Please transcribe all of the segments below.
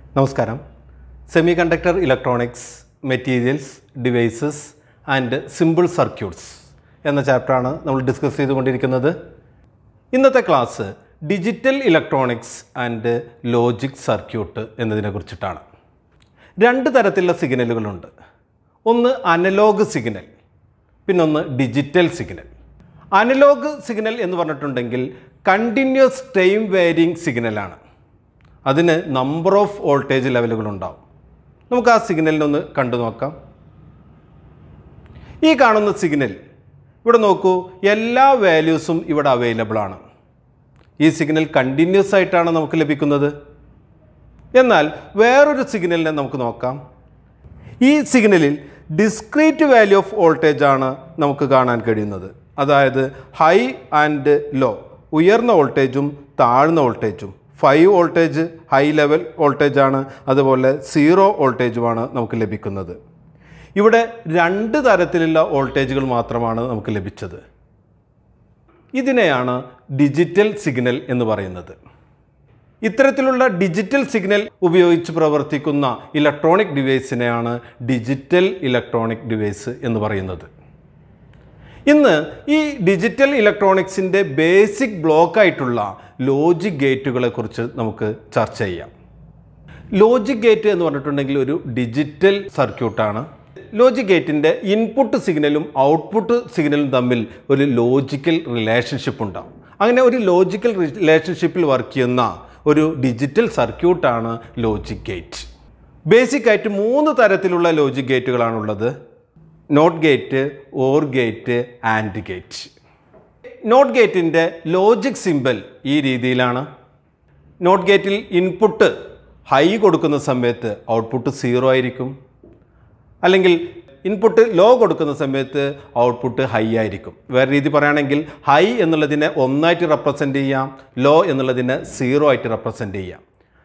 നമസ്കാരം semiconductor electronics materials devices and simple circuits എന്ന ചാപ്റ്ററാണ് നമ്മൾ ഡിസ്കസ് ചെയ്തുകൊണ്ടിരിക്കുന്നത് ഇന്നത്തെ class digital electronics and logic circuit എന്നതിനെ കുറിച്ചിട്ടാണ് രണ്ട് തരത്തിലുള്ള സിഗ്നലുകളുണ്ട് ഒന്ന് അനലോഗ് സിഗ്നൽ പിന്നൊന്ന് ഡിജിറ്റൽ സിഗ്നൽ അനലോഗ് സിഗ്നൽ എന്ന് പറഞ്ഞിട്ടുണ്ടെങ്കിൽ കണ്ടിന്യൂസ് ടൈം വേരിങ് സിഗ്നലാണ് അതിന് നമ്പർ ഓഫ് വോൾട്ടേജ് ലെവലുകൾ ഉണ്ടാവും നമുക്ക് ആ സിഗ്നലിനൊന്ന് കണ്ടു നോക്കാം ഈ കാണുന്ന സിഗ്നൽ ഇവിടെ നോക്കൂ എല്ലാ വാല്യൂസും ഇവിടെ അവൈലബിൾ ആണ് ഈ സിഗ്നൽ കണ്ടിന്യൂസ് ആയിട്ടാണ് നമുക്ക് ലഭിക്കുന്നത് എന്നാൽ വേറൊരു സിഗ്നലിനെ നമുക്ക് നോക്കാം ഈ സിഗ്നലിൽ ഡിസ്ക്രീറ്റ് വാല്യൂ ഓഫ് വോൾട്ടേജ് ആണ് നമുക്ക് കാണാൻ കഴിയുന്നത് അതായത് ഹൈ ആൻഡ് ലോ ഉയർന്ന വോൾട്ടേജും താഴ്ന്ന വോൾട്ടേജും five voltage high level voltage ആണ് അതുപോലെ സീറോ വോൾട്ടേജുമാണ് നമുക്ക് ലഭിക്കുന്നത് ഇവിടെ രണ്ട് തരത്തിലുള്ള വോൾട്ടേജുകൾ മാത്രമാണ് നമുക്ക് ലഭിച്ചത് ഇതിനെയാണ് ഡിജിറ്റൽ സിഗ്നൽ എന്ന് പറയുന്നത് ഇത്തരത്തിലുള്ള ഡിജിറ്റൽ സിഗ്നൽ ഉപയോഗിച്ച് പ്രവർത്തിക്കുന്ന ഇലക്ട്രോണിക് ഡിവൈസിനെയാണ് ഡിജിറ്റൽ ഇലക്ട്രോണിക് ഡിവൈസ് എന്ന് പറയുന്നത് ഇന്ന് ഈ ഡിജിറ്റൽ ഇലക്ട്രോണിക്സിൻ്റെ ബേസിക് ബ്ലോക്കായിട്ടുള്ള ലോജിക് ഗേറ്റുകളെ കുറിച്ച് നമുക്ക് ചർച്ച ചെയ്യാം ലോജിക് ഗേറ്റ് എന്ന് പറഞ്ഞിട്ടുണ്ടെങ്കിൽ ഒരു ഡിജിറ്റൽ സർക്യൂട്ടാണ് ലോജിക് ഗേറ്റിൻ്റെ ഇൻപുട്ട് സിഗ്നലും ഔട്ട്പുട്ട് സിഗ്നലും തമ്മിൽ ഒരു ലോജിക്കൽ റിലേഷൻഷിപ്പ് ഉണ്ടാവും അങ്ങനെ ഒരു ലോജിക്കൽ റിലേഷൻഷിപ്പിൽ വർക്ക് ചെയ്യുന്ന ഒരു ഡിജിറ്റൽ സർക്യൂട്ടാണ് ലോജിക് ഗേറ്റ് ബേസിക് ആയിട്ട് മൂന്ന് തരത്തിലുള്ള ലോജിക് ഗേറ്റുകളാണുള്ളത് not gate or gate and gate not ഗേറ്റിൻ്റെ ലോജിക് സിമ്പൽ ഈ രീതിയിലാണ് നോട്ട് ഗേറ്റിൽ ഇൻപുട്ട് ഹൈ കൊടുക്കുന്ന സമയത്ത് ഔട്ട്പുട്ട് സീറോ ആയിരിക്കും അല്ലെങ്കിൽ ഇൻപുട്ട് ലോ കൊടുക്കുന്ന സമയത്ത് ഔട്ട്പുട്ട് ഹൈ ആയിരിക്കും വേറെ രീതി പറയുകയാണെങ്കിൽ ഹൈ എന്നുള്ളതിനെ ഒന്നായിട്ട് റെപ്രസെൻ്റ് ചെയ്യാം ലോ എന്നുള്ളതിനെ സീറോ ആയിട്ട് റെപ്രസെൻ്റ് ചെയ്യാം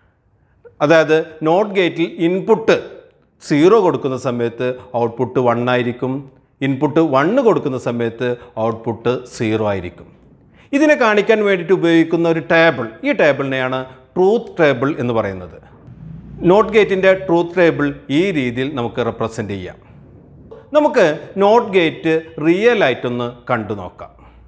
അതായത് നോട്ട് ഗേറ്റിൽ ഇൻപുട്ട് സീറോ കൊടുക്കുന്ന സമയത്ത് ഔട്ട്പുട്ട് വൺ ആയിരിക്കും ഇൻപുട്ട് വണ്ണ് കൊടുക്കുന്ന സമയത്ത് ഔട്ട്പുട്ട് സീറോ ആയിരിക്കും ഇതിനെ കാണിക്കാൻ വേണ്ടിയിട്ട് ഉപയോഗിക്കുന്ന ഒരു ടേബിൾ ഈ ടേബിളിനെയാണ് ട്രൂത്ത് ടേബിൾ എന്ന് പറയുന്നത് നോട്ട് ഗേറ്റിൻ്റെ ട്രൂത്ത് ടേബിൾ ഈ രീതിയിൽ നമുക്ക് റെപ്രസെൻ്റ് ചെയ്യാം നമുക്ക് നോട്ട് ഗേറ്റ് റിയൽ ആയിട്ടൊന്ന് കണ്ടു നോക്കാം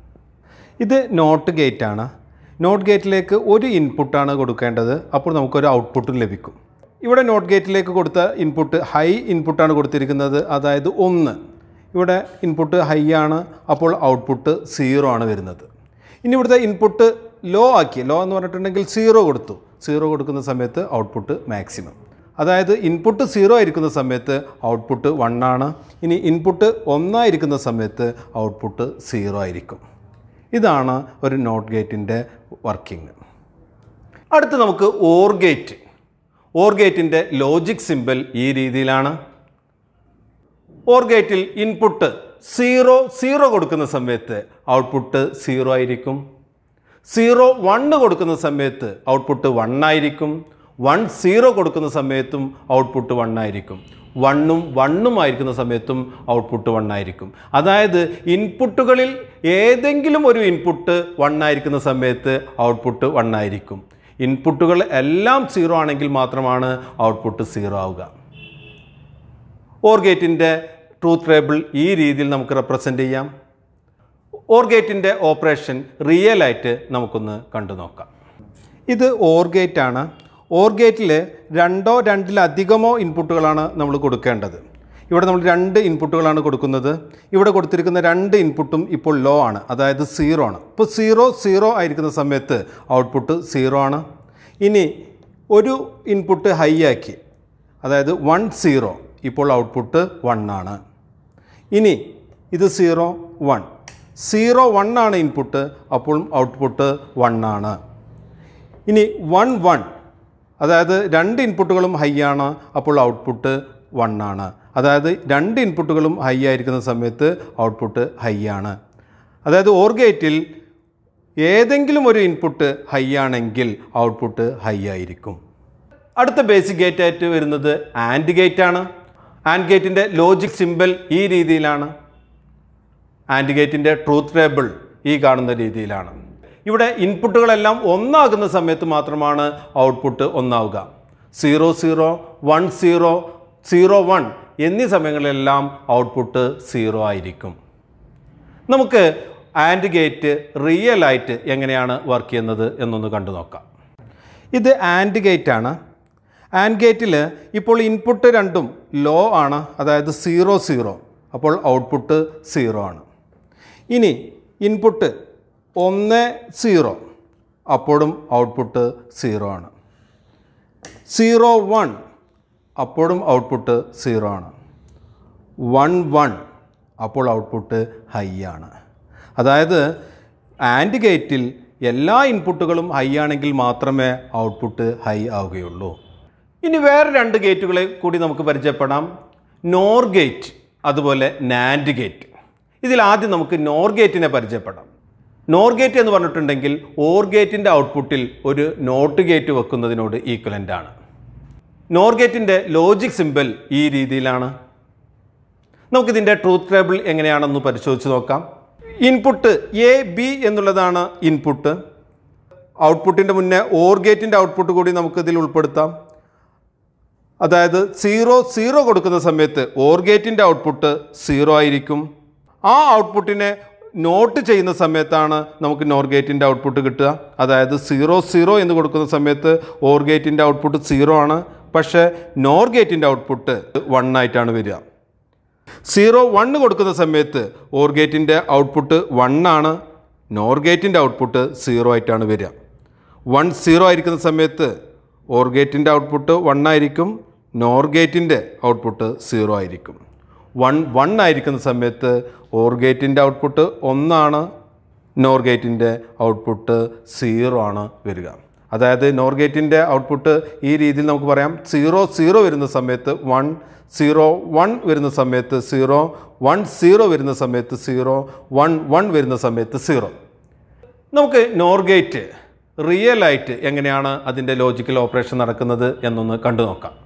ഇത് നോട്ട് ഗേറ്റ് ആണ് നോട്ട് ഗേറ്റിലേക്ക് ഒരു ഇൻപുട്ടാണ് കൊടുക്കേണ്ടത് അപ്പോൾ നമുക്കൊരു ഔട്ട്പുട്ടും ലഭിക്കും ഇവിടെ നോട്ട് ഗേറ്റിലേക്ക് കൊടുത്ത ഇൻപുട്ട് ഹൈ ഇൻപുട്ടാണ് കൊടുത്തിരിക്കുന്നത് അതായത് ഒന്ന് ഇവിടെ ഇൻപുട്ട് ഹൈ ആണ് അപ്പോൾ ഔട്ട്പുട്ട് സീറോ ആണ് വരുന്നത് ഇനി ഇവിടുത്തെ ഇൻപുട്ട് ലോ ആക്കി ലോ എന്ന് പറഞ്ഞിട്ടുണ്ടെങ്കിൽ സീറോ കൊടുത്തു സീറോ കൊടുക്കുന്ന സമയത്ത് ഔട്ട്പുട്ട് മാക്സിമം അതായത് ഇൻപുട്ട് സീറോ ആയിരിക്കുന്ന സമയത്ത് ഔട്ട്പുട്ട് വൺ ആണ് ഇനി ഇൻപുട്ട് ഒന്നായിരിക്കുന്ന സമയത്ത് ഔട്ട്പുട്ട് സീറോ ആയിരിക്കും ഇതാണ് ഒരു നോട്ട് ഗേറ്റിൻ്റെ വർക്കിംഗ് അടുത്ത് നമുക്ക് ഓർ ഗേറ്റ് ഓർ ഗേറ്റിൻ്റെ ലോജിക് സിമ്പൽ ഈ രീതിയിലാണ് ഓർ ഗേറ്റിൽ ഇൻപുട്ട് സീറോ സീറോ കൊടുക്കുന്ന സമയത്ത് ഔട്ട്പുട്ട് സീറോ ആയിരിക്കും സീറോ വണ്ണ് കൊടുക്കുന്ന സമയത്ത് ഔട്ട്പുട്ട് വൺ ആയിരിക്കും വൺ സീറോ കൊടുക്കുന്ന സമയത്തും ഔട്ട്പുട്ട് വൺ ആയിരിക്കും വണ്ണും വണ്ണും ആയിരിക്കുന്ന സമയത്തും ഔട്ട്പുട്ട് വൺ ആയിരിക്കും അതായത് ഇൻപുട്ടുകളിൽ ഏതെങ്കിലും ഒരു ഇൻപുട്ട് വൺ ആയിരിക്കുന്ന സമയത്ത് ഔട്ട്പുട്ട് വൺ ആയിരിക്കും ഇൻപുട്ടുകൾ എല്ലാം സീറോ ആണെങ്കിൽ മാത്രമാണ് ഔട്ട്പുട്ട് സീറോ ആവുക ഓർ ഗേറ്റിൻ്റെ ട്രൂത്ത് ടേബിൾ ഈ രീതിയിൽ നമുക്ക് റെപ്രസെൻ്റ് ചെയ്യാം ഓർ ഗേറ്റിൻ്റെ ഓപ്പറേഷൻ റിയൽ ആയിട്ട് നമുക്കൊന്ന് കണ്ടു നോക്കാം ഇത് ഓർ ഗേറ്റ് ആണ് ഓർ ഗേറ്റിൽ രണ്ടോ രണ്ടിലധികമോ ഇൻപുട്ടുകളാണ് നമ്മൾ കൊടുക്കേണ്ടത് ഇവിടെ നമ്മൾ രണ്ട് ഇൻപുട്ടുകളാണ് കൊടുക്കുന്നത് ഇവിടെ കൊടുത്തിരിക്കുന്ന രണ്ട് ഇൻപുട്ടും ഇപ്പോൾ ലോ ആണ് അതായത് സീറോ ആണ് ഇപ്പോൾ സീറോ സീറോ ആയിരിക്കുന്ന സമയത്ത് ഔട്ട്പുട്ട് സീറോ ആണ് ഇനി ഒരു ഇൻപുട്ട് ഹൈ ആക്കി അതായത് വൺ സീറോ ഇപ്പോൾ ഔട്ട്പുട്ട് വൺ ആണ് ഇനി ഇത് സീറോ വൺ സീറോ വൺ ആണ് ഇൻപുട്ട് അപ്പോൾ ഔട്ട്പുട്ട് വൺ ആണ് ഇനി വൺ വൺ അതായത് രണ്ട് ഇൻപുട്ടുകളും ഹൈ ആണ് അപ്പോൾ ഔട്ട്പുട്ട് വൺ ആണ് അതായത് രണ്ട് ഇൻപുട്ടുകളും ഹൈ ആയിരിക്കുന്ന സമയത്ത് ഔട്ട്പുട്ട് ഹൈ ആണ് അതായത് ഓർ ഗേറ്റിൽ ഏതെങ്കിലും ഒരു ഇൻപുട്ട് ഹൈ ആണെങ്കിൽ ഔട്ട്പുട്ട് ഹൈ ആയിരിക്കും അടുത്ത ബേസിക് ഗേറ്റ് ആയിട്ട് വരുന്നത് ആൻഡ് ഗേറ്റ് ആണ് ആൻഡ് ഗേറ്റിൻ്റെ ലോജിക് സിമ്പൽ ഈ രീതിയിലാണ് ആൻഡ് ഗേറ്റിൻ്റെ ട്രൂത്ത് ടേബിൾ ഈ കാണുന്ന രീതിയിലാണ് ഇവിടെ ഇൻപുട്ടുകളെല്ലാം ഒന്നാകുന്ന സമയത്ത് മാത്രമാണ് ഔട്ട്പുട്ട് ഒന്നാവുക zero zero one zero zero one എന്നീ സമയങ്ങളിലെല്ലാം ഔട്ട്പുട്ട് സീറോ ആയിരിക്കും നമുക്ക് ആൻഡ് ഗേറ്റ് റിയൽ ആയിട്ട് എങ്ങനെയാണ് വർക്ക് ചെയ്യുന്നത് എന്നൊന്ന് കണ്ടു നോക്കാം ഇത് ആൻഡ് ഗേറ്റ് ആണ് ആൻഡ് ഗേറ്റിൽ ഇപ്പോൾ ഇൻപുട്ട് രണ്ടും ലോ ആണ് അതായത് സീറോ സീറോ അപ്പോൾ ഔട്ട്പുട്ട് സീറോ ആണ് ഇനി ഇൻപുട്ട് ഒന്ന് സീറോ അപ്പോഴും ഔട്ട്പുട്ട് സീറോ ആണ് സീറോ വൺ അപ്പോഴും ഔട്ട്പുട്ട് സീറോ ആണ് വൺ വൺ അപ്പോൾ ഔട്ട്പുട്ട് ഹൈ ആണ് അതായത് ആൻഡ് ഗേറ്റിൽ എല്ലാ ഇൻപുട്ടുകളും ഹൈ ആണെങ്കിൽ മാത്രമേ ഔട്ട്പുട്ട് ഹൈ ആവുകയുള്ളൂ ഇനി വേറെ രണ്ട് ഗേറ്റുകളെ കൂടി നമുക്ക് പരിചയപ്പെടാം നോർ ഗേറ്റ് അതുപോലെ നാൻഡ് ഗേറ്റ് ഇതിൽ ആദ്യം നമുക്ക് നോർ ഗേറ്റിനെ പരിചയപ്പെടാം നോർ ഗേറ്റ് എന്ന് പറഞ്ഞിട്ടുണ്ടെങ്കിൽ ഓർ ഗേറ്റിൻ്റെ ഔട്ട്പുട്ടിൽ ഒരു നോട്ട് ഗേറ്റ് വെക്കുന്നതിനോട് ഈക്വലൻ്റ് ആണ് നോർ ഗേറ്റിൻ്റെ ലോജിക് സിമ്പിൾ ഈ രീതിയിലാണ് നമുക്കിതിൻ്റെ ട്രൂത്ത് ടേബിൾ എങ്ങനെയാണെന്ന് പരിശോധിച്ച് നോക്കാം ഇൻപുട്ട് എ ബി എന്നുള്ളതാണ് ഇൻപുട്ട് ഔട്ട്പുട്ടിൻ്റെ മുന്നേ ഓർ ഗേറ്റിൻ്റെ ഔട്ട്പുട്ട് കൂടി നമുക്ക് ഇതിൽ ഉൾപ്പെടുത്താം അതായത് സീറോ സീറോ കൊടുക്കുന്ന സമയത്ത് ഓർ ഗേറ്റിൻ്റെ ഔട്ട്പുട്ട് സീറോ ആയിരിക്കും ആ ഔട്ട്പുട്ടിനെ നോട്ട് ചെയ്യുന്ന സമയത്താണ് നമുക്ക് നോർ ഗേറ്റിൻ്റെ ഔട്ട്പുട്ട് കിട്ടുക അതായത് സീറോ സീറോ എന്ന് കൊടുക്കുന്ന സമയത്ത് ഓർ ഗേറ്റിൻ്റെ ഔട്ട്പുട്ട് സീറോ ആണ് പക്ഷേ നോർ ഗേറ്റിൻ്റെ ഔട്ട്പുട്ട് വൺ ആയിട്ടാണ് വരിക സീറോ വണ്ണ് കൊടുക്കുന്ന സമയത്ത് ഓർ ഗേറ്റിൻ്റെ ഔട്ട്പുട്ട് വൺ ആണ് നോർ ഗേറ്റിൻ്റെ ഔട്ട്പുട്ട് സീറോ ആയിട്ടാണ് വരിക വൺ സീറോ ആയിരിക്കുന്ന സമയത്ത് ഓർ ഗേറ്റിൻ്റെ ഔട്ട്പുട്ട് വൺ ആയിരിക്കും നോർ ഗേറ്റിൻ്റെ ഔട്ട്പുട്ട് സീറോ ആയിരിക്കും വൺ വൺ ആയിരിക്കുന്ന സമയത്ത് ഓർ ഗേറ്റിൻ്റെ ഔട്ട്പുട്ട് ഒന്നാണ് നോർ ഗേറ്റിൻ്റെ ഔട്ട്പുട്ട് സീറോ ആണ് വരിക അതായത് നോർ ഗേറ്റിൻ്റെ ഔട്ട്പുട്ട് ഈ രീതിയിൽ നമുക്ക് പറയാം സീറോ സീറോ വരുന്ന സമയത്ത് വൺ സീറോ വൺ വരുന്ന സമയത്ത് സീറോ വൺ സീറോ വരുന്ന സമയത്ത് സീറോ വൺ വൺ വരുന്ന സമയത്ത് സീറോ നമുക്ക് നോർ ഗേറ്റ് റിയൽ ആയിട്ട് എങ്ങനെയാണ് അതിൻ്റെ ലോജിക്കൽ ഓപ്പറേഷൻ നടക്കുന്നത് എന്നൊന്ന് കണ്ടു നോക്കാം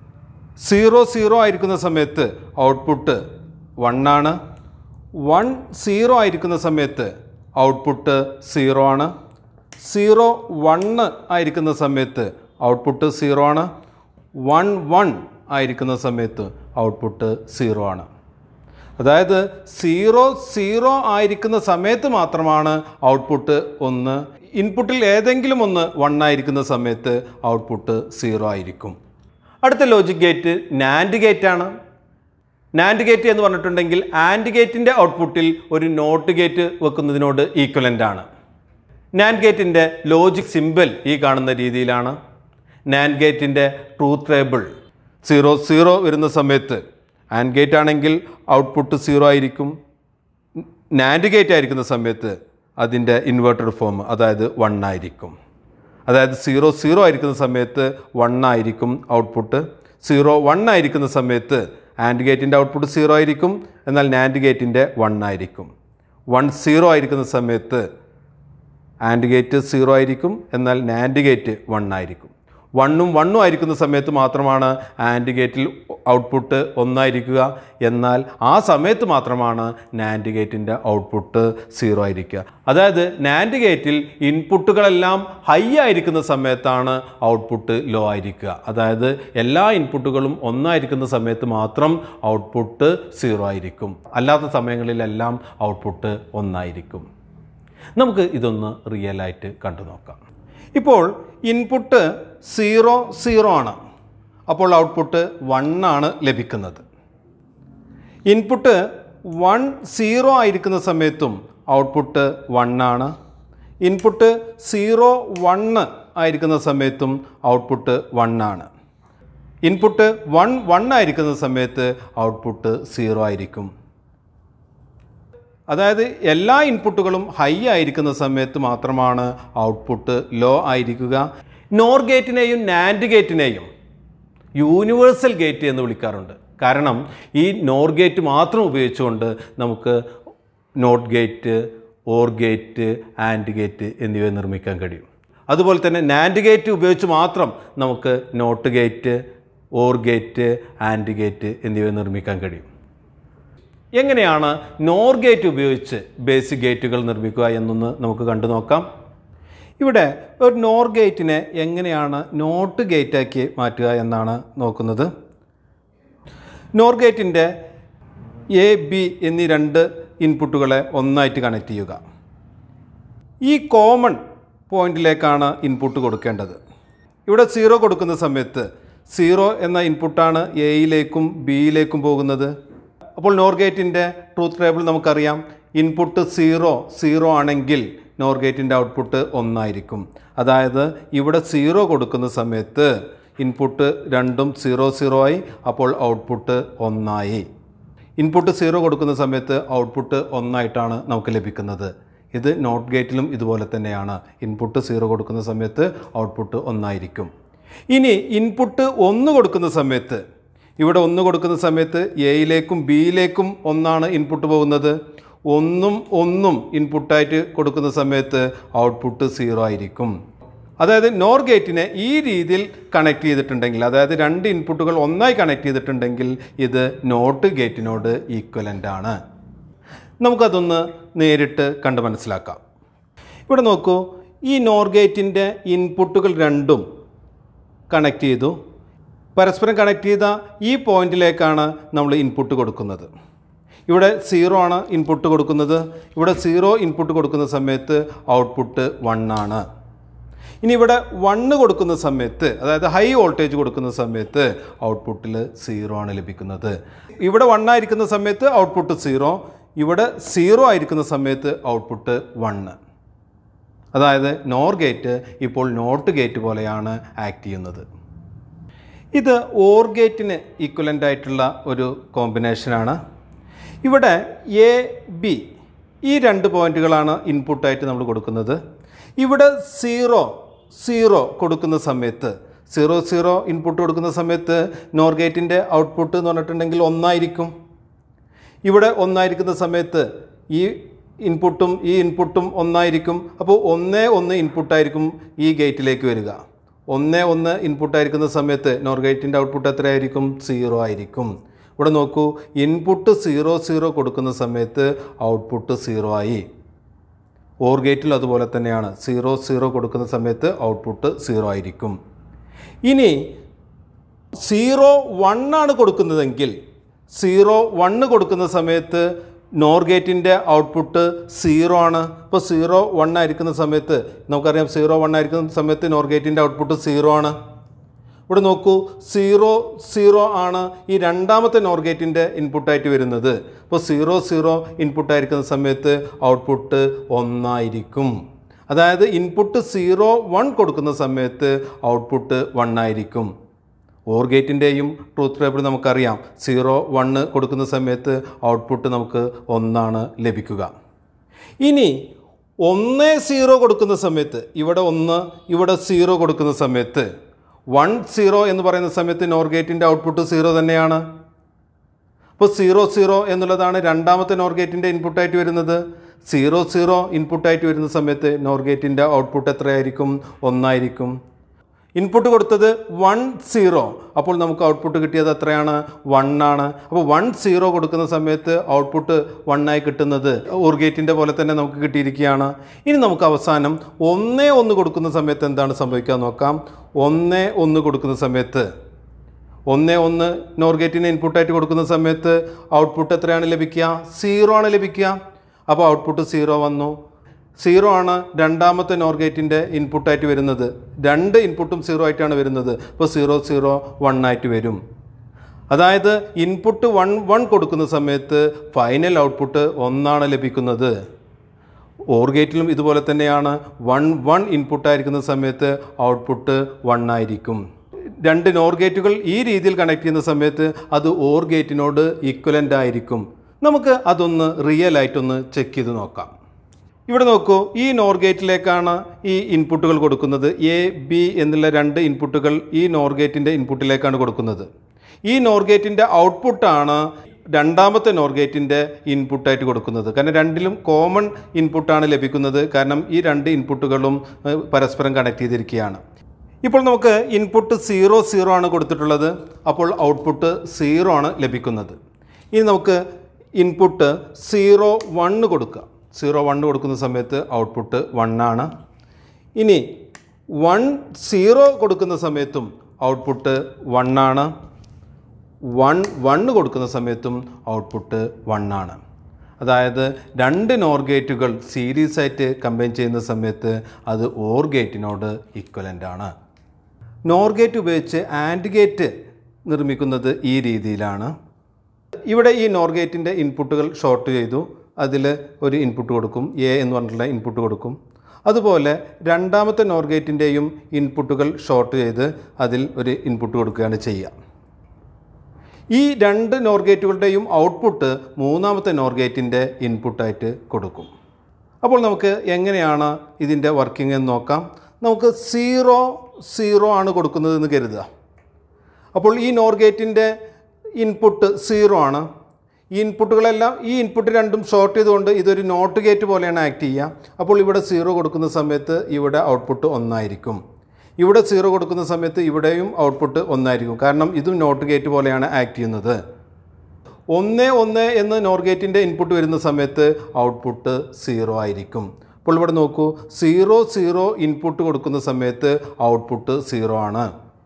സീറോ സീറോ ആയിരിക്കുന്ന സമയത്ത് ഔട്ട്പുട്ട് വൺ ആണ് വൺ സീറോ ആയിരിക്കുന്ന സമയത്ത് ഔട്ട്പുട്ട് സീറോ ആണ് സീറോ വണ്ണ് ആയിരിക്കുന്ന സമയത്ത് ഔട്ട്പുട്ട് സീറോ ആണ് വൺ വൺ ആയിരിക്കുന്ന സമയത്ത് ഔട്ട്പുട്ട് സീറോ ആണ് അതായത് സീറോ സീറോ ആയിരിക്കുന്ന സമയത്ത് മാത്രമാണ് ഔട്ട്പുട്ട് ഒന്ന് ഇൻപുട്ടിൽ ഏതെങ്കിലും ഒന്ന് വൺ ആയിരിക്കുന്ന സമയത്ത് ഔട്ട്പുട്ട് സീറോ ആയിരിക്കും അടുത്ത ലോജിക് ഗേറ്റ് നാൻഡ് ഗേറ്റ് ആണ് നാൻഡ് ഗേറ്റ് എന്ന് പറഞ്ഞിട്ടുണ്ടെങ്കിൽ ആൻഡ് ഗേറ്റിൻ്റെ ഔട്ട്പുട്ടിൽ ഒരു നോട്ട് ഗേറ്റ് വെക്കുന്നതിനോട് ഈക്വലൻ്റ് ആണ് നാൻഡ് ഗേറ്റിൻ്റെ ലോജിക് സിമ്പിൾ ഈ കാണുന്ന രീതിയിലാണ് നാൻഡ് ഗേറ്റിൻ്റെ ട്രൂത്ത് ടേബിൾ സീറോ സീറോ വരുന്ന സമയത്ത് ആൻഡ് ഗേറ്റ് ആണെങ്കിൽ ഔട്ട്പുട്ട് സീറോ ആയിരിക്കും നാൻഡ് ഗേറ്റ് ആയിരിക്കുന്ന സമയത്ത് അതിൻ്റെ ഇൻവേർട്ടഡ് ഫോം അതായത് വൺ ആയിരിക്കും അതായത് സീറോ സീറോ ആയിരിക്കുന്ന സമയത്ത് വൺ ആയിരിക്കും ഔട്ട്പുട്ട് സീറോ വൺ ആയിരിക്കുന്ന സമയത്ത് ആൻഡ് ഗേറ്റിൻ്റെ ഔട്ട്പുട്ട് സീറോ ആയിരിക്കും എന്നാൽ നാൻഡ് ഗേറ്റിൻ്റെ വൺ ആയിരിക്കും വൺ സീറോ ആയിരിക്കുന്ന സമയത്ത് ആൻഡ് ഗേറ്റ് സീറോ ആയിരിക്കും എന്നാൽ നാൻഡ് ഗേറ്റ് വൺ ആയിരിക്കും വണ്ണും വണ്ണും ആയിരിക്കുന്ന സമയത്ത് മാത്രമാണ് ആൻഡ് ഗേറ്റിൽ ഔട്ട്പുട്ട് ഒന്നായിരിക്കുക എന്നാൽ ആ സമയത്ത് മാത്രമാണ് നാൻഡ് ഗേറ്റിൻ്റെ ഔട്ട്പുട്ട് സീറോ ആയിരിക്കുക അതായത് നാൻഡ് ഗേറ്റിൽ ഇൻപുട്ടുകളെല്ലാം ഹൈ ആയിരിക്കുന്ന സമയത്താണ് ഔട്ട്പുട്ട് ലോ ആയിരിക്കുക അതായത് എല്ലാ ഇൻപുട്ടുകളും ഒന്നായിരിക്കുന്ന സമയത്ത് മാത്രം ഔട്ട്പുട്ട് സീറോ ആയിരിക്കും അല്ലാത്ത സമയങ്ങളിലെല്ലാം ഔട്ട്പുട്ട് ഒന്നായിരിക്കും നമുക്ക് ഇതൊന്ന് റിയലായിട്ട് കണ്ടു നോക്കാം ഇപ്പോൾ ഇൻപുട്ട് സീറോ സീറോ ആണ് അപ്പോൾ ഔട്ട്പുട്ട് വൺ ആണ് ലഭിക്കുന്നത് ഇൻപുട്ട് വൺ സീറോ ആയിരിക്കുന്ന സമയത്തും ഔട്ട്പുട്ട് വൺ ആണ് ഇൻപുട്ട് സീറോ വണ്ണ് ആയിരിക്കുന്ന സമയത്തും ഔട്ട്പുട്ട് വൺ ആണ് ഇൻപുട്ട് വൺ വൺ ആയിരിക്കുന്ന സമയത്ത് ഔട്ട്പുട്ട് സീറോ ആയിരിക്കും അതായത് എല്ലാ ഇൻപുട്ടുകളും ഹൈ ആയിരിക്കുന്ന സമയത്ത് മാത്രമാണ് ഔട്ട്പുട്ട് ലോ ആയിരിക്കുക നോർ ഗേറ്റിനെയും നാൻഡ് ഗേറ്റിനെയും യൂണിവേഴ്സൽ ഗേറ്റ് എന്ന് വിളിക്കാറുണ്ട് കാരണം ഈ നോർ ഗേറ്റ് മാത്രം ഉപയോഗിച്ചുകൊണ്ട് നമുക്ക് not gate or gate and gate എന്നിവ നിർമ്മിക്കാൻ കഴിയും അതുപോലെ തന്നെ നാൻഡ് ഗേറ്റ് ഉപയോഗിച്ച് മാത്രം നമുക്ക് not gate or gate and gate എന്നിവ നിർമ്മിക്കാൻ കഴിയും എങ്ങനെയാണ് നോർ ഗേറ്റ് ഉപയോഗിച്ച് ബേസിക് ഗേറ്റുകൾ നിർമ്മിക്കുക എന്നൊന്ന് നമുക്ക് കണ്ടു നോക്കാം ഇവിടെ ഒരു നോർ ഗേറ്റിനെ എങ്ങനെയാണ് നോട്ട് ഗേറ്റാക്കി മാറ്റുക എന്നാണ് നോക്കുന്നത് നോർ ഗേറ്റിൻ്റെ എ ബി എന്നീ രണ്ട് ഇൻപുട്ടുകളെ ഒന്നായിട്ട് കണക്ട് ചെയ്യുക ഈ കോമൺ പോയിന്റിലേക്കാണ് ഇൻപുട്ട് കൊടുക്കേണ്ടത് ഇവിടെ സീറോ കൊടുക്കുന്ന സമയത്ത് സീറോ എന്ന ഇൻപുട്ടാണ് എയിലേക്കും ബിയിലേക്കും പോകുന്നത് അപ്പോൾ നോർ ഗേറ്റിൻ്റെ ട്രൂത്ത് ടേബിൾ നമുക്കറിയാം ഇൻപുട്ട് സീറോ സീറോ ആണെങ്കിൽ നോർ ഗേറ്റിൻ്റെ ഔട്ട്പുട്ട് ഒന്നായിരിക്കും അതായത് ഇവിടെ സീറോ കൊടുക്കുന്ന സമയത്ത് ഇൻപുട്ട് രണ്ടും സീറോ സീറോ ആയി അപ്പോൾ ഔട്ട്പുട്ട് ഒന്നായി ഇൻപുട്ട് സീറോ കൊടുക്കുന്ന സമയത്ത് ഔട്ട്പുട്ട് ഒന്നായിട്ടാണ് നമുക്ക് ലഭിക്കുന്നത് ഇത് നോട്ട് ഗേറ്റിലും ഇതുപോലെ തന്നെയാണ് ഇൻപുട്ട് സീറോ കൊടുക്കുന്ന സമയത്ത് ഔട്ട്പുട്ട് ഒന്നായിരിക്കും ഇനി ഇൻപുട്ട് ഒന്ന് കൊടുക്കുന്ന സമയത്ത് ഇവിടെ ഒന്ന് കൊടുക്കുന്ന സമയത്ത് എയിലേക്കും ബിയിലേക്കും ഒന്നാണ് ഇൻപുട്ട് പോകുന്നത് ഒന്നും ഒന്നും ഇൻപുട്ടായിട്ട് കൊടുക്കുന്ന സമയത്ത് ഔട്ട്പുട്ട് സീറോ ആയിരിക്കും അതായത് നോർ ഗേറ്റിനെ ഈ രീതിയിൽ കണക്ട് ചെയ്തിട്ടുണ്ടെങ്കിൽ അതായത് രണ്ട് ഇൻപുട്ടുകൾ ഒന്നായി കണക്ട് ചെയ്തിട്ടുണ്ടെങ്കിൽ ഇത് നോട്ട് ഗേറ്റിനോട് ഈക്വലൻ്റ് ആണ് നമുക്കതൊന്ന് നേരിട്ട് കണ്ട് മനസ്സിലാക്കാം ഇവിടെ നോക്കൂ ഈ നോർ ഗേറ്റിൻ്റെ ഇൻപുട്ടുകൾ രണ്ടും കണക്ട് ചെയ്തു പരസ്പരം കണക്ട് ചെയ്ത ഈ പോയിന്റിലേക്കാണ് നമ്മൾ ഇൻപുട്ട് കൊടുക്കുന്നത് ഇവിടെ സീറോ ആണ് ഇൻപുട്ട് കൊടുക്കുന്നത് ഇവിടെ സീറോ ഇൻപുട്ട് കൊടുക്കുന്ന സമയത്ത് ഔട്ട്പുട്ട് വൺ ആണ് ഇനി ഇവിടെ വണ്ണ് കൊടുക്കുന്ന സമയത്ത് അതായത് ഹൈ വോൾട്ടേജ് കൊടുക്കുന്ന സമയത്ത് ഔട്ട്പുട്ടിൽ സീറോ ആണ് ലഭിക്കുന്നത് ഇവിടെ വൺ ആയിരിക്കുന്ന സമയത്ത് ഔട്ട്പുട്ട് സീറോ ഇവിടെ സീറോ ആയിരിക്കുന്ന സമയത്ത് ഔട്ട്പുട്ട് വണ്ണ് അതായത് നോർ ഗേറ്റ് ഇപ്പോൾ നോട്ട് ഗേറ്റ് പോലെയാണ് ആക്ട് ചെയ്യുന്നത് ഇത് ഓർ ഗേറ്റിന് ഈക്വലൻ്റ് ആയിട്ടുള്ള ഒരു കോമ്പിനേഷനാണ് ഇവിടെ എ ബി ഈ രണ്ട് പോയിന്റുകളാണ് ഇൻപുട്ടായിട്ട് നമ്മൾ കൊടുക്കുന്നത് ഇവിടെ സീറോ സീറോ കൊടുക്കുന്ന സമയത്ത് സീറോ സീറോ ഇൻപുട്ട് കൊടുക്കുന്ന സമയത്ത് നോർ ഗേറ്റിൻ്റെ ഔട്ട്പുട്ട് എന്ന് പറഞ്ഞിട്ടുണ്ടെങ്കിൽ ഒന്നായിരിക്കും ഇവിടെ ഒന്നായിരിക്കുന്ന സമയത്ത് ഈ ഇൻപുട്ടും ഈ ഇൻപുട്ടും ഒന്നായിരിക്കും അപ്പോൾ ഒന്നേ ഒന്ന് ഇൻപുട്ടായിരിക്കും ഈ ഗേറ്റിലേക്ക് വരിക ഒന്നേ ഒന്ന് ഇൻപുട്ടായിരിക്കുന്ന സമയത്ത് നോർ ഗേറ്റിൻ്റെ ഔട്ട്പുട്ട് എത്രയായിരിക്കും സീറോ ആയിരിക്കും ഇവിടെ നോക്കൂ ഇൻപുട്ട് സീറോ സീറോ കൊടുക്കുന്ന സമയത്ത് ഔട്ട്പുട്ട് സീറോ ആയി ഓർ ഗേറ്റിൽ അതുപോലെ തന്നെയാണ് സീറോ സീറോ കൊടുക്കുന്ന സമയത്ത് ഔട്ട്പുട്ട് സീറോ ആയിരിക്കും ഇനി സീറോ വൺ ആണ് കൊടുക്കുന്നതെങ്കിൽ സീറോ വണ്ണ് കൊടുക്കുന്ന സമയത്ത് നോർ ഗേറ്റിൻ്റെ ഔട്ട്പുട്ട് സീറോ ആണ് ഇപ്പോൾ സീറോ വൺ ആയിരിക്കുന്ന സമയത്ത് നമുക്കറിയാം സീറോ വൺ ആയിരിക്കുന്ന സമയത്ത് നോർ ഗേറ്റിൻ്റെ ഔട്ട്പുട്ട് സീറോ ആണ് ഇവിടെ നോക്കൂ സീറോ സീറോ ആണ് ഈ രണ്ടാമത്തെ നോർ ഗേറ്റിൻ്റെ ഇൻപുട്ടായിട്ട് വരുന്നത് അപ്പോൾ സീറോ സീറോ ഇൻപുട്ടായിരിക്കുന്ന സമയത്ത് ഔട്ട്പുട്ട് ഒന്നായിരിക്കും അതായത് ഇൻപുട്ട് സീറോ വൺ കൊടുക്കുന്ന സമയത്ത് ഔട്ട്പുട്ട് വൺ ആയിരിക്കും ഓർ ഗേറ്റിൻ്റെയും ട്രൂത്ത് ടേബിൾ നമുക്കറിയാം സീറോ വണ്ണ് കൊടുക്കുന്ന സമയത്ത് ഔട്ട്പുട്ട് നമുക്ക് ഒന്നാണ് ലഭിക്കുക ഇനി ഒന്ന് സീറോ കൊടുക്കുന്ന സമയത്ത് ഇവിടെ ഒന്ന് ഇവിടെ സീറോ കൊടുക്കുന്ന സമയത്ത് വൺ സീറോ എന്ന് പറയുന്ന സമയത്ത് നോർ ഗേറ്റിൻ്റെ ഔട്ട്പുട്ട് സീറോ തന്നെയാണ് അപ്പോൾ സീറോ സീറോ എന്നുള്ളതാണ് രണ്ടാമത്തെ നോർ ഗേറ്റിൻ്റെ ഇൻപുട്ടായിട്ട് വരുന്നത് സീറോ സീറോ ഇൻപുട്ടായിട്ട് വരുന്ന സമയത്ത് നോർ ഗേറ്റിൻ്റെ ഔട്ട്പുട്ട് എത്രയായിരിക്കും ഒന്നായിരിക്കും ഇൻപുട്ട് കൊടുത്തത് വൺ സീറോ അപ്പോൾ നമുക്ക് ഔട്ട്പുട്ട് കിട്ടിയത് എത്രയാണ് വൺ ആണ് അപ്പോൾ വൺ സീറോ കൊടുക്കുന്ന സമയത്ത് ഔട്ട്പുട്ട് വൺ ആയി കിട്ടുന്നത് ഓർ ഗേറ്റിൻ്റെ പോലെ തന്നെ നമുക്ക് കിട്ടിയിരിക്കുകയാണ് ഇനി നമുക്ക് അവസാനം ഒന്നേ ഒന്ന് കൊടുക്കുന്ന സമയത്ത് എന്താണ് സംഭവിക്കുക എന്ന് നോക്കാം ഒന്നേ ഒന്ന് കൊടുക്കുന്ന സമയത്ത് ഒന്നേ ഒന്ന് നോർ ഗേറ്റിന് ഇൻപുട്ടായിട്ട് കൊടുക്കുന്ന സമയത്ത് ഔട്ട്പുട്ട് എത്രയാണ് ലഭിക്കുക സീറോ ആണ് ലഭിക്കുക അപ്പോൾ ഔട്ട്പുട്ട് സീറോ വന്നു സീറോ ആണ് രണ്ടാമത്തെ നോർ ഗേറ്റിൻ്റെ ഇൻപുട്ടായിട്ട് വരുന്നത് രണ്ട് ഇൻപുട്ടും സീറോ ആയിട്ടാണ് വരുന്നത് അപ്പോൾ സീറോ സീറോ വൺ ആയിട്ട് വരും അതായത് ഇൻപുട്ട് വൺ വൺ കൊടുക്കുന്ന സമയത്ത് ഫൈനൽ ഔട്ട്പുട്ട് ഒന്നാണ് ലഭിക്കുന്നത് ഓർ ഗേറ്റിലും ഇതുപോലെ തന്നെയാണ് വൺ വൺ ഇൻപുട്ടായിരിക്കുന്ന സമയത്ത് ഔട്ട്പുട്ട് വൺ ആയിരിക്കും രണ്ട് നോർ ഗേറ്റുകൾ ഈ രീതിയിൽ കണക്ട് ചെയ്യുന്ന സമയത്ത് അത് ഓർ ഗേറ്റിനോട് ഈക്വലൻ്റ് ആയിരിക്കും നമുക്ക് അതൊന്ന് റിയൽ ആയിട്ടൊന്ന് ചെക്ക് ചെയ്ത് നോക്കാം ഇവിടെ നോക്കൂ ഈ നോർ ഗേറ്റിലേക്കാണ് ഈ ഇൻപുട്ടുകൾ കൊടുക്കുന്നത് എ ബി എന്നുള്ള രണ്ട് ഇൻപുട്ടുകൾ ഈ നോർ ഗേറ്റിൻ്റെ ഇൻപുട്ടിലേക്കാണ് കൊടുക്കുന്നത് ഈ നോർ ഗേറ്റിൻ്റെ ഔട്ട്പുട്ടാണ് രണ്ടാമത്തെ നോർ ഗേറ്റിൻ്റെ ഇൻപുട്ടായിട്ട് കൊടുക്കുന്നത് കാരണം രണ്ടിലും കോമൺ ഇൻപുട്ടാണ് ലഭിക്കുന്നത് കാരണം ഈ രണ്ട് ഇൻപുട്ടുകളും ഏഹ്, പരസ്പരം കണക്ട് ചെയ്തിരിക്കുകയാണ് ഇപ്പോൾ നമുക്ക് ഇൻപുട്ട് സീറോ സീറോ ആണ് കൊടുത്തിട്ടുള്ളത് അപ്പോൾ ഔട്ട്പുട്ട് സീറോ ആണ് ലഭിക്കുന്നത് ഇനി നമുക്ക് ഇൻപുട്ട് സീറോ വണ്ണ് കൊടുക്കുക സീറോ വണ്ണ് കൊടുക്കുന്ന സമയത്ത് ഔട്ട്പുട്ട് വൺ ആണ് ഇനി വൺ സീറോ കൊടുക്കുന്ന സമയത്തും ഔട്ട്പുട്ട് വൺ ആണ് വൺ വണ്ണ് കൊടുക്കുന്ന സമയത്തും ഔട്ട്പുട്ട് വൺ ആണ് അതായത് രണ്ട് നോർ ഗേറ്റുകൾ സീരീസ് ആയിട്ട് കമ്പൈൻ ചെയ്യുന്ന സമയത്ത് അത് ഓർ ഗേറ്റിനോട് ഈക്വലൻ്റ് ആണ് നോർ ഗേറ്റ് ഉപയോഗിച്ച് ആൻഡ് ഗേറ്റ് നിർമ്മിക്കുന്നത് ഈ രീതിയിലാണ് ഇവിടെ ഈ നോർ ഗേറ്റിൻ്റെ ഇൻപുട്ടുകൾ ഷോർട്ട് ചെയ്തു അതിൽ ഒരു ഇൻപുട്ട് കൊടുക്കും എ എന്ന് പറഞ്ഞിട്ടുള്ള ഇൻപുട്ട് കൊടുക്കും അതുപോലെ രണ്ടാമത്തെ നോർ ഗേറ്റിൻ്റെയും ഇൻപുട്ടുകൾ ഷോർട്ട് ചെയ്ത് അതിൽ ഒരു ഇൻപുട്ട് കൊടുക്കുകയാണ് ചെയ്യുക ഈ രണ്ട് നോർ ഗേറ്റുകളുടെയും ഔട്ട്പുട്ട് മൂന്നാമത്തെ നോർ ഗേറ്റിൻ്റെ ഇൻപുട്ടായിട്ട് കൊടുക്കും അപ്പോൾ നമുക്ക് എങ്ങനെയാണ് ഇതിൻ്റെ വർക്കിംഗ് എന്ന് നോക്കാം നമുക്ക് സീറോ സീറോ ആണ് കൊടുക്കുന്നതെന്ന് കരുതുക അപ്പോൾ ഈ നോർ ഗേറ്റിൻ്റെ ഇൻപുട്ട് സീറോ ആണ് ഈ ഇൻപുട്ടുകളെല്ലാം ഈ ഇൻപുട്ട് രണ്ടും ഷോർട്ട് ചെയ്തുകൊണ്ട് ഇതൊരു നോട്ട് ഗേറ്റ് പോലെയാണ് ആക്ട് ചെയ്യുക അപ്പോൾ ഇവിടെ സീറോ കൊടുക്കുന്ന സമയത്ത് ഇവിടെ ഔട്ട്പുട്ട് ഒന്നായിരിക്കും ഇവിടെ സീറോ കൊടുക്കുന്ന സമയത്ത് ഇവിടെയും ഔട്ട്പുട്ട് ഒന്നായിരിക്കും കാരണം ഇതും നോട്ട് ഗേറ്റ് പോലെയാണ് ആക്ട് ചെയ്യുന്നത് ഒന്ന് ഒന്ന് എന്ന് നോർ ഗേറ്റിൻ്റെ ഇൻപുട്ട് വരുന്ന സമയത്ത് ഔട്ട്പുട്ട് സീറോ ആയിരിക്കും അപ്പോൾ ഇവിടെ നോക്കൂ സീറോ സീറോ ഇൻപുട്ട് കൊടുക്കുന്ന സമയത്ത് ഔട്ട്പുട്ട് സീറോ ആണ്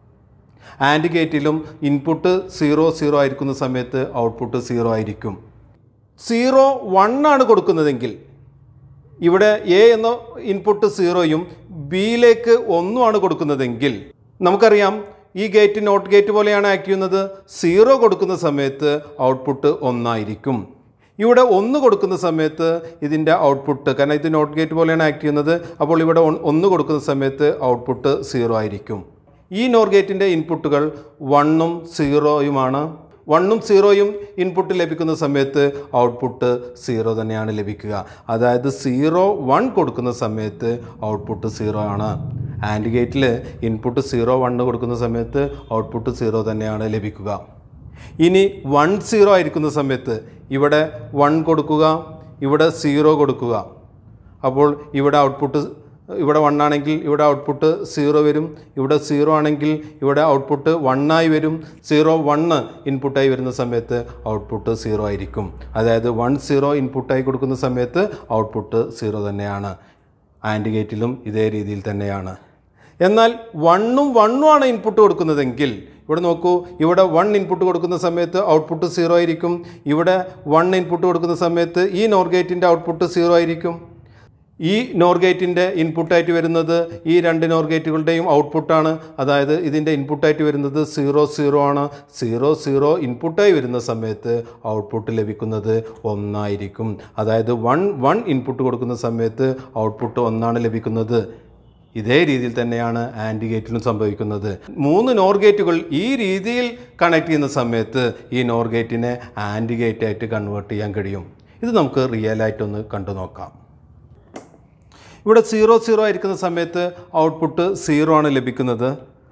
ആൻഡ് ഗേറ്റിലും ഇൻപുട്ട് സീറോ സീറോ ആയിരിക്കുന്ന സമയത്ത് ഔട്ട്പുട്ട് സീറോ ആയിരിക്കും സീറോ വൺ ആണ് കൊടുക്കുന്നതെങ്കിൽ ഇവിടെ എ എന്ന ഇൻപുട്ട് സീറോയും ബിയിലേക്ക് ഒന്നുമാണ് കൊടുക്കുന്നതെങ്കിൽ നമുക്കറിയാം ഈ ഗേറ്റ് നോട്ട് ഗേറ്റ് പോലെയാണ് ആക്ട് ചെയ്യുന്നത് സീറോ കൊടുക്കുന്ന സമയത്ത് ഔട്ട്പുട്ട് ഒന്നായിരിക്കും ഇവിടെ ഒന്ന് കൊടുക്കുന്ന സമയത്ത് ഇതിൻ്റെ ഔട്ട്പുട്ട് കാരണം ഇത് നോട്ട് ഗേറ്റ് പോലെയാണ് ആക്ട് ചെയ്യുന്നത് അപ്പോൾ ഇവിടെ ഒന്ന് ഒന്ന് കൊടുക്കുന്ന സമയത്ത് ഔട്ട്പുട്ട് സീറോ ആയിരിക്കും ഈ നോർ ഗേറ്റിൻ്റെ ഇൻപുട്ടുകൾ വണ്ണും സീറോയുമാണ് വണ്ണും സീറോയും ഇൻപുട്ട് ലഭിക്കുന്ന സമയത്ത് ഔട്ട്പുട്ട് സീറോ തന്നെയാണ് ലഭിക്കുക അതായത് സീറോ വൺ കൊടുക്കുന്ന സമയത്ത് ഔട്ട്പുട്ട് സീറോ ആണ് ആൻഡ് ഗേറ്റിൽ ഇൻപുട്ട് സീറോ വണ്ണ് കൊടുക്കുന്ന സമയത്ത് ഔട്ട്പുട്ട് സീറോ തന്നെയാണ് ലഭിക്കുക ഇനി വൺ സീറോ ആയിരിക്കുന്ന സമയത്ത് ഇവിടെ വൺ കൊടുക്കുക ഇവിടെ സീറോ കൊടുക്കുക അപ്പോൾ ഇവിടെ ഔട്ട്പുട്ട് ഇവിടെ വൺ ആണെങ്കിൽ ഇവിടെ ഔട്ട്പുട്ട് സീറോ വരും ഇവിടെ സീറോ ആണെങ്കിൽ ഇവിടെ ഔട്ട്പുട്ട് വണ്ണായി വരും സീറോ വണ്ണ് ഇൻപുട്ടായി വരുന്ന സമയത്ത് ഔട്ട്പുട്ട് സീറോ ആയിരിക്കും അതായത് വൺ സീറോ ഇൻപുട്ടായി കൊടുക്കുന്ന സമയത്ത് ഔട്ട്പുട്ട് സീറോ തന്നെയാണ് ആൻഡ് ഗേറ്റിലും ഇതേ രീതിയിൽ തന്നെയാണ് എന്നാൽ വണ്ണും വണ്ണും ആണ് ഇൻപുട്ട് കൊടുക്കുന്നതെങ്കിൽ ഇവിടെ നോക്കൂ ഇവിടെ വൺ ഇൻപുട്ട് കൊടുക്കുന്ന സമയത്ത് ഔട്ട്പുട്ട് സീറോ ആയിരിക്കും ഇവിടെ വൺ ഇൻപുട്ട് കൊടുക്കുന്ന സമയത്ത് ഈ നോർ ഗേറ്റിൻ്റെ ഔട്ട്പുട്ട് സീറോ ആയിരിക്കും ഈ നോർ ഗേറ്റിൻ്റെ ഇൻപുട്ടായിട്ട് വരുന്നത് ഈ രണ്ട് നോർ ഗേറ്റുകളുടെയും ഔട്ട്പുട്ടാണ് അതായത് ഇതിൻ്റെ ഇൻപുട്ടായിട്ട് വരുന്നത് സീറോ സീറോ ആണ് സീറോ സീറോ ഇൻപുട്ടായി വരുന്ന സമയത്ത് ഔട്ട്പുട്ട് ലഭിക്കുന്നത് ഒന്നായിരിക്കും അതായത് വൺ വൺ ഇൻപുട്ട് കൊടുക്കുന്ന സമയത്ത് ഔട്ട്പുട്ട് ഒന്നാണ് ലഭിക്കുന്നത് ഇതേ രീതിയിൽ തന്നെയാണ് ആൻഡ് ഗേറ്റിലും സംഭവിക്കുന്നത് മൂന്ന് നോർ ഗേറ്റുകൾ ഈ രീതിയിൽ കണക്ട് ചെയ്യുന്ന സമയത്ത് ഈ നോർ ഗേറ്റിനെ ആൻഡ് ഗേറ്റായിട്ട് കൺവേർട്ട് ചെയ്യാൻ കഴിയും ഇത് നമുക്ക് റിയലായിട്ടൊന്ന് കണ്ടു നോക്കാം ഇവിടെ സീറോ സീറോ ആയിരിക്കുന്ന സമയത്ത് ഔട്ട്പുട്ട് സീറോ ആണ് ലഭിക്കുന്നത്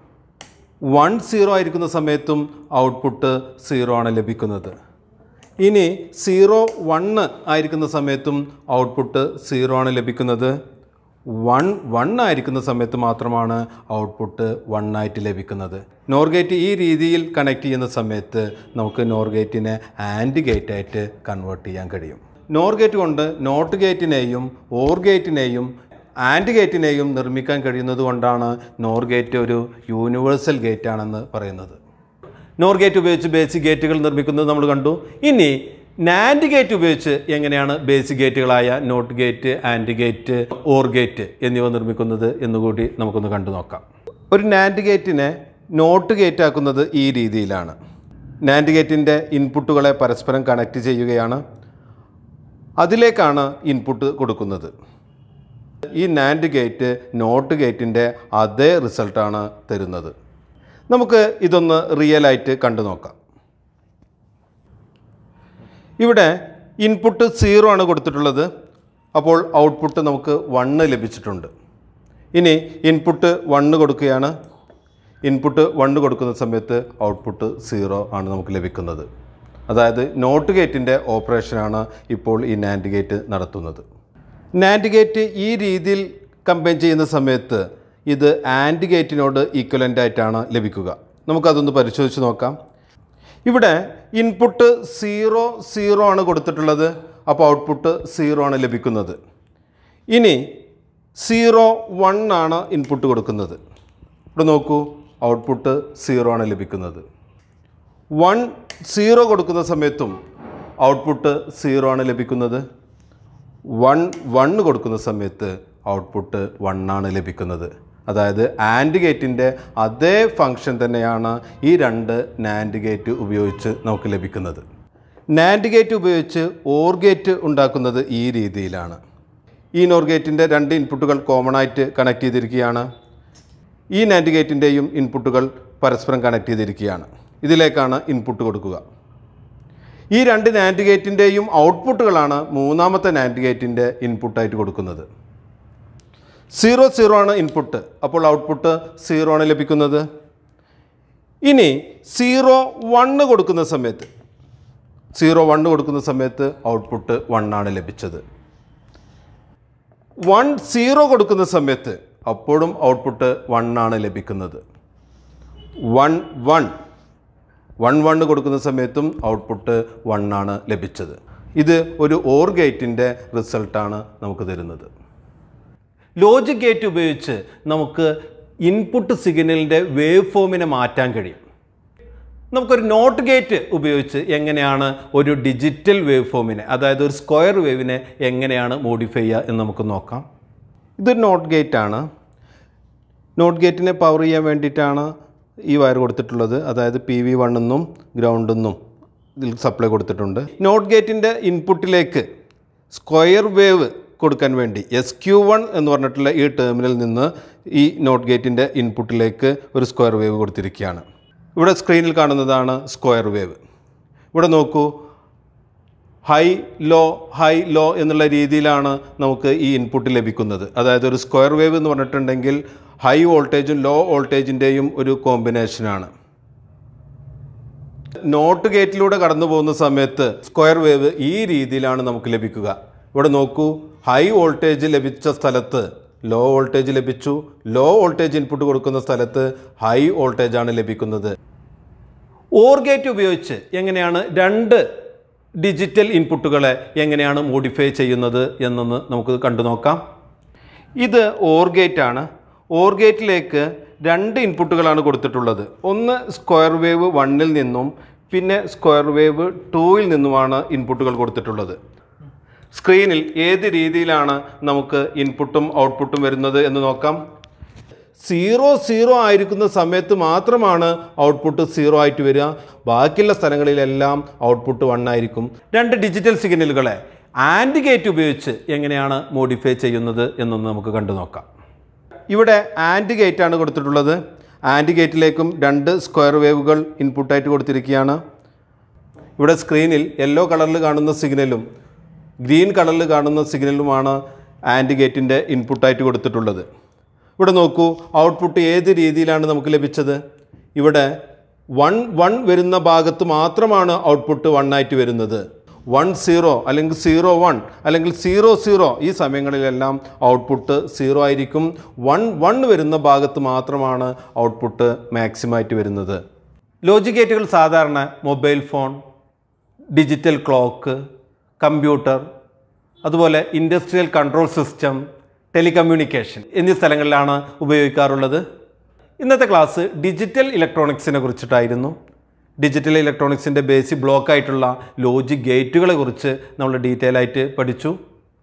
വൺ സീറോ ആയിരിക്കുന്ന സമയത്തും ഔട്ട്പുട്ട് സീറോ ആണ് ലഭിക്കുന്നത് ഇനി സീറോ വണ്ണ് ആയിരിക്കുന്ന സമയത്തും ഔട്ട്പുട്ട് സീറോ ആണ് ലഭിക്കുന്നത് വൺ വൺ ആയിരിക്കുന്ന സമയത്ത് മാത്രമാണ് ഔട്ട്പുട്ട് വൺ ആയിട്ട് ലഭിക്കുന്നത് നോർ ഗേറ്റ് ഈ രീതിയിൽ കണക്ട് ചെയ്യുന്ന സമയത്ത് നമുക്ക് നോർ ഗേറ്റിനെ ആൻഡ് ഗേറ്റായിട്ട് കൺവേർട്ട് ചെയ്യാൻ കഴിയും നോർ ഗേറ്റ് കൊണ്ട് നോട്ട് ഗേറ്റിനെയും ഓർ ഗേറ്റിനെയും ആൻഡ് ഗേറ്റിനെയും നിർമ്മിക്കാൻ കഴിയുന്നത് കൊണ്ടാണ് നോർ ഗേറ്റ് ഒരു യൂണിവേഴ്സൽ ഗേറ്റ് ആണെന്ന് പറയുന്നത് നോർ ഗേറ്റ് ഉപയോഗിച്ച് ബേസിക് ഗേറ്റുകൾ നിർമ്മിക്കുന്നത് നമ്മൾ കണ്ടു ഇനി നാൻഡ് ഗേറ്റ് ഉപയോഗിച്ച് എങ്ങനെയാണ് ബേസിക് ഗേറ്റുകളായ not gate and gate or gate എന്നിവ നിർമ്മിക്കുന്നത് എന്നുകൂടി നമുക്കൊന്ന് കണ്ടു നോക്കാം ഒരു നാൻഡ് ഗേറ്റിനെ നോട്ട് ഗേറ്റ് ആക്കുന്നത് ഈ രീതിയിലാണ് നാൻഡ് ഗേറ്റിൻ്റെ ഇൻപുട്ടുകളെ പരസ്പരം കണക്ട് ചെയ്യുകയാണ് അതിലേക്കാണ് ഇൻപുട്ട് കൊടുക്കുന്നത് ഈ നാൻഡ് ഗേറ്റ് നോട്ട് ഗേറ്റിൻ്റെ അതേ റിസൾട്ടാണ് തരുന്നത് നമുക്ക് ഇതൊന്ന് റിയലായിട്ട് കണ്ടു നോക്കാം ഇവിടെ ഇൻപുട്ട് സീറോ ആണ് കൊടുത്തിട്ടുള്ളത് അപ്പോൾ ഔട്ട്പുട്ട് നമുക്ക് വണ്ണ് ലഭിച്ചിട്ടുണ്ട് ഇനി ഇൻപുട്ട് വണ്ണ് കൊടുക്കുകയാണ് ഇൻപുട്ട് വണ്ണ് കൊടുക്കുന്ന സമയത്ത് ഔട്ട്പുട്ട് സീറോ ആണ് നമുക്ക് ലഭിക്കുന്നത് അതായത് നോട്ട് ഗേറ്റിൻ്റെ ഓപ്പറേഷനാണ് ഇപ്പോൾ ഈ നാൻഡ് ഗേറ്റ് നടത്തുന്നത് നാൻഡ് ഗേറ്റ് ഈ രീതിയിൽ കമ്പൈൻ ചെയ്യുന്ന സമയത്ത് ഇത് ആൻഡ് ഗേറ്റിനോട് ഈക്വലൻ്റ് ആയിട്ടാണ് ലഭിക്കുക നമുക്കതൊന്ന് പരിശോധിച്ച് നോക്കാം ഇവിടെ ഇൻപുട്ട് സീറോ സീറോ ആണ് കൊടുത്തിട്ടുള്ളത് അപ്പോൾ ഔട്ട്പുട്ട് സീറോ ആണ് ലഭിക്കുന്നത് ഇനി സീറോ വൺ ആണ് ഇൻപുട്ട് കൊടുക്കുന്നത് ഇവിടെ നോക്കൂ ഔട്ട്പുട്ട് സീറോ ആണ് ലഭിക്കുന്നത് വൺ സീറോ കൊടുക്കുന്ന സമയത്തും ഔട്ട്പുട്ട് സീറോ ആണ് ലഭിക്കുന്നത് വൺ വൺ കൊടുക്കുന്ന സമയത്ത് ഔട്ട്പുട്ട് വൺ ആണ് ലഭിക്കുന്നത് അതായത് ആൻഡ് ഗേറ്റിൻ്റെ അതേ ഫങ്ഷൻ തന്നെയാണ് ഈ രണ്ട് നാൻഡ് ഗേറ്റ് ഉപയോഗിച്ച് നമുക്ക് ലഭിക്കുന്നത് നാൻഡ് ഗേറ്റ് ഉപയോഗിച്ച് ഓർ ഗേറ്റ് ഉണ്ടാക്കുന്നത് ഈ രീതിയിലാണ് ഈ നോർ ഗേറ്റിൻ്റെ രണ്ട് ഇൻപുട്ടുകൾ കോമൺ ആയിട്ട് കണക്ട് ചെയ്തിരിക്കുകയാണ് ഈ നാൻഡ് ഗേറ്റിൻ്റെയും ഇൻപുട്ടുകൾ പരസ്പരം കണക്ട് ചെയ്തിരിക്കുകയാണ് ഇതിലേക്കാണ് ഇൻപുട്ട് കൊടുക്കുക ഈ രണ്ട് നാൻഡ് ഗേറ്റിൻ്റെയും ഔട്ട്പുട്ടുകളാണ് മൂന്നാമത്തെ നാൻഡ് ഗേറ്റിൻ്റെ ഇൻപുട്ടായിട്ട് കൊടുക്കുന്നത് സീറോ സീറോ ആണ് ഇൻപുട്ട് അപ്പോൾ ഔട്ട്പുട്ട് സീറോ ആണ് ലഭിക്കുന്നത് ഇനി സീറോ വണ്ണ് കൊടുക്കുന്ന സമയത്ത് സീറോ വണ്ണ് കൊടുക്കുന്ന സമയത്ത് ഔട്ട്പുട്ട് വൺ ആണ് ലഭിച്ചത് വൺ സീറോ കൊടുക്കുന്ന സമയത്ത് അപ്പോഴും ഔട്ട്പുട്ട് വൺ ആണ് ലഭിക്കുന്നത് വൺ വൺ വൺ വൺ കൊടുക്കുന്ന സമയത്തും ഔട്ട്പുട്ട് വൺ ആണ് ലഭിച്ചത് ഇത് ഒരു ഓർ ഗേറ്റിൻ്റെ റിസൾട്ടാണ് നമുക്ക് തരുന്നത് ലോജിക് ഗേറ്റ് ഉപയോഗിച്ച് നമുക്ക് ഇൻപുട്ട് സിഗ്നലിൻ്റെ വേവ് ഫോമിനെ മാറ്റാൻ കഴിയും നമുക്കൊരു നോട്ട് ഗേറ്റ് ഉപയോഗിച്ച് എങ്ങനെയാണ് ഒരു ഡിജിറ്റൽ വേവ് ഫോമിനെ അതായത് ഒരു സ്ക്വയർ വേവിനെ എങ്ങനെയാണ് മോഡിഫൈ ചെയ്യുക എന്ന് നമുക്ക് നോക്കാം ഇതൊരു നോട്ട് ഗേറ്റ് ആണ് നോട്ട് ഗേറ്റിനെ പവർ ചെയ്യാൻ വേണ്ടിയിട്ടാണ് ഈ വയർ കൊടുത്തിട്ടുള്ളത് അതായത് പി വി വണ്ണെന്നും ഗ്രൗണ്ടെന്നും ഇതിൽ സപ്ലൈ കൊടുത്തിട്ടുണ്ട് നോട്ട് ഗേറ്റിൻ്റെ ഇൻപുട്ടിലേക്ക് സ്ക്വയർ വേവ് കൊടുക്കാൻ വേണ്ടി എസ് ക്യു വൺ എന്ന് പറഞ്ഞിട്ടുള്ള ഈ ടെർമിനൽ നിന്ന് ഈ നോട്ട് ഗേറ്റിൻ്റെ ഇൻപുട്ടിലേക്ക് ഒരു സ്ക്വയർ വേവ് കൊടുത്തിരിക്കുകയാണ് ഇവിടെ സ്ക്രീനിൽ കാണുന്നതാണ് സ്ക്വയർ വേവ് ഇവിടെ നോക്കൂ ഹൈ ലോ ഹൈ ലോ എന്നുള്ള രീതിയിലാണ് നമുക്ക് ഈ ഇൻപുട്ട് ലഭിക്കുന്നത് അതായത് ഒരു സ്ക്വയർ വേവ് എന്ന് പറഞ്ഞിട്ടുണ്ടെങ്കിൽ ഹൈ വോൾട്ടേജും ലോ വോൾട്ടേജിൻ്റെയും ഒരു കോമ്പിനേഷനാണ് നോട്ട് ഗേറ്റിലൂടെ കടന്നു പോകുന്ന സമയത്ത് സ്ക്വയർ വേവ് ഈ രീതിയിലാണ് നമുക്ക് ലഭിക്കുക ഇവിടെ നോക്കൂ ഹൈ വോൾട്ടേജ് ലഭിച്ച സ്ഥലത്ത് ലോ വോൾട്ടേജ് ലഭിച്ചു ലോ വോൾട്ടേജ് ഇൻപുട്ട് കൊടുക്കുന്ന സ്ഥലത്ത് ഹൈ വോൾട്ടേജ് ആണ് ലഭിക്കുന്നത് ഓർ ഗേറ്റ് ഉപയോഗിച്ച് എങ്ങനെയാണ് രണ്ട് ഡിജിറ്റൽ ഇൻപുട്ടുകളെ എങ്ങനെയാണ് മോഡിഫൈ ചെയ്യുന്നത് എന്നൊന്ന് നമുക്ക് കണ്ടു നോക്കാം ഇത് ഓർ ഗേറ്റ് ആണ് ഓർ ഗേറ്റിലേക്ക് രണ്ട് ഇൻപുട്ടുകളാണ് കൊടുത്തിട്ടുള്ളത് ഒന്ന് സ്ക്വയർ വേവ് വണ്ണിൽ നിന്നും പിന്നെ സ്ക്വയർ വേവ് ടൂവിൽ നിന്നുമാണ് ഇൻപുട്ടുകൾ കൊടുത്തിട്ടുള്ളത് സ്ക്രീനിൽ ഏത് രീതിയിലാണ് നമുക്ക് ഇൻപുട്ടും ഔട്ട്പുട്ടും വരുന്നത് എന്ന് നോക്കാം സീറോ സീറോ ആയിരിക്കുന്ന സമയത്ത് മാത്രമാണ് ഔട്ട്പുട്ട് സീറോ ആയിട്ട് വരിക ബാക്കിയുള്ള സ്ഥലങ്ങളിലെല്ലാം ഔട്ട്പുട്ട് വൺ ആയിരിക്കും രണ്ട് ഡിജിറ്റൽ സിഗ്നലുകളെ ആൻഡ് ഗേറ്റ് ഉപയോഗിച്ച് എങ്ങനെയാണ് മോഡിഫൈ ചെയ്യുന്നത് എന്നൊന്ന് നമുക്ക് കണ്ടു നോക്കാം ഇവിടെ ആൻഡ് ഗേറ്റ് ആണ് കൊടുത്തിട്ടുള്ളത് ആൻഡ് ഗേറ്റിലേക്കും രണ്ട് സ്ക്വയർ വേവുകൾ ഇൻപുട്ടായിട്ട് കൊടുത്തിരിക്കുകയാണ് ഇവിടെ സ്ക്രീനിൽ യെല്ലോ കളറിൽ കാണുന്ന സിഗ്നലും ഗ്രീൻ കളറിൽ കാണുന്ന സിഗ്നലുമാണ് ആൻഡ് ഗേറ്റിൻ്റെ ഇൻപുട്ടായിട്ട് കൊടുത്തിട്ടുള്ളത് ഇവിടെ നോക്കൂ ഔട്ട്പുട്ട് ഏത് രീതിയിലാണ് നമുക്ക് ലഭിച്ചത് ഇവിടെ വൺ വൺ വരുന്ന ഭാഗത്ത് മാത്രമാണ് ഔട്ട്പുട്ട് വൺ ആയിട്ട് വരുന്നത് വൺ സീറോ അല്ലെങ്കിൽ സീറോ വൺ അല്ലെങ്കിൽ സീറോ സീറോ ഈ സമയങ്ങളിലെല്ലാം ഔട്ട്പുട്ട് സീറോ ആയിരിക്കും വൺ വൺ വരുന്ന ഭാഗത്ത് മാത്രമാണ് ഔട്ട്പുട്ട് മാക്സിമം ആയിട്ട് വരുന്നത് ലോജിക് ഗേറ്റുകൾ സാധാരണ mobile phone digital clock computer അതുപോലെ ഇൻഡസ്ട്രിയൽ കൺട്രോൾ സിസ്റ്റം ടെലികമ്മ്യൂണിക്കേഷൻ എന്നീ സ്ഥലങ്ങളിലാണ് ഉപയോഗിക്കാറുള്ളത് ഇന്നത്തെ ക്ലാസ് ഡിജിറ്റൽ ഇലക്ട്രോണിക്സിനെ കുറിച്ചിട്ടായിരുന്നു ഡിജിറ്റൽ ഇലക്ട്രോണിക്സിൻ്റെ ബേസിക് ബ്ലോക്കായിട്ടുള്ള ലോജിക് ഗേറ്റുകളെ കുറിച്ച് നമ്മൾ ഡീറ്റെയിൽ ആയിട്ട് പഠിച്ചു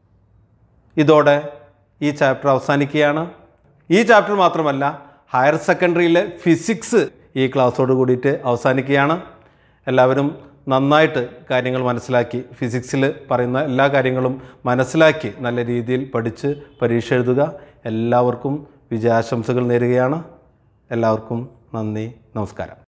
ഇതോടെ ഈ ചാപ്റ്റർ അവസാനിക്കുകയാണ് ഈ ചാപ്റ്റർ മാത്രമല്ല ഹയർ സെക്കൻഡറിയിലെ ഫിസിക്സ് ഈ ക്ലാസ്സോട് കൂടിയിട്ട് അവസാനിക്കുകയാണ് എല്ലാവരും നന്നായിട്ട് കാര്യങ്ങൾ മനസ്സിലാക്കി ഫിസിക്സിൽ പറയുന്ന എല്ലാ കാര്യങ്ങളും മനസ്സിലാക്കി നല്ല രീതിയിൽ പഠിച്ച് പരീക്ഷ എഴുതുക എല്ലാവർക്കും വിജയാശംസകൾ നേരുകയാണ് എല്ലാവർക്കും നന്ദി നമസ്കാരം